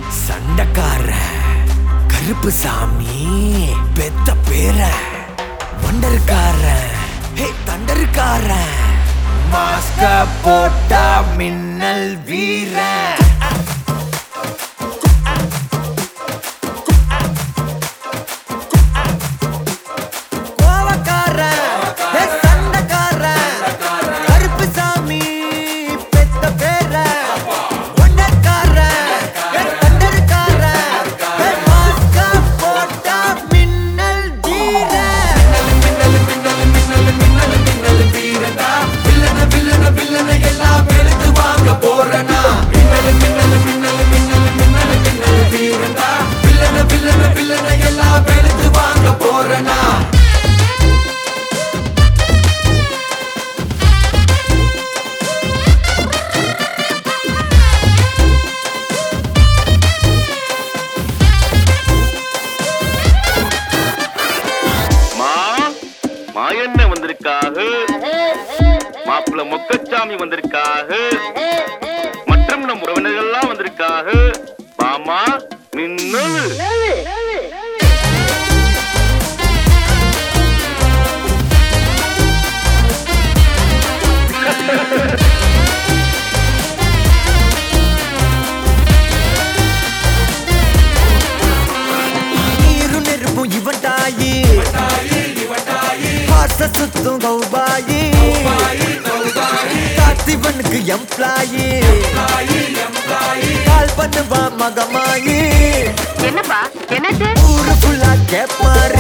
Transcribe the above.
சண்டக்கார கருப்பு சாமி பெத்த பேர வண்டருக்கார ஹே தண்டருக்கார மாஸ்க போட்டா மின்னல் வீரன் கோவக்காரன், ஹே சண்டைக்காரன், கருப்பு சாமி பெத்த பேரன். ஒண்டக்காரன், ஹே தண்டருக்காரன், ஹே மாஸ்க போட்டா மின்னல் வீரன். மா மாயண்ண வந்திருக்காக மாப்பிள்ள மொக்கச்சாமி வந்திருக்காக மற்றும் நம் உறவினர்கள்லாம் வந்திருக்காக மாமா மின்னல் நீரும் நெருப்பும் இவன் தாயி பாச சுத்தும் கௌபாயி காத்திவனுக்கு எம்ப்ளாயி கால் பண்ணுவா மகமாயி என்னப்பா என்னது ஊரு ஃபுல்லா கேப்பாரு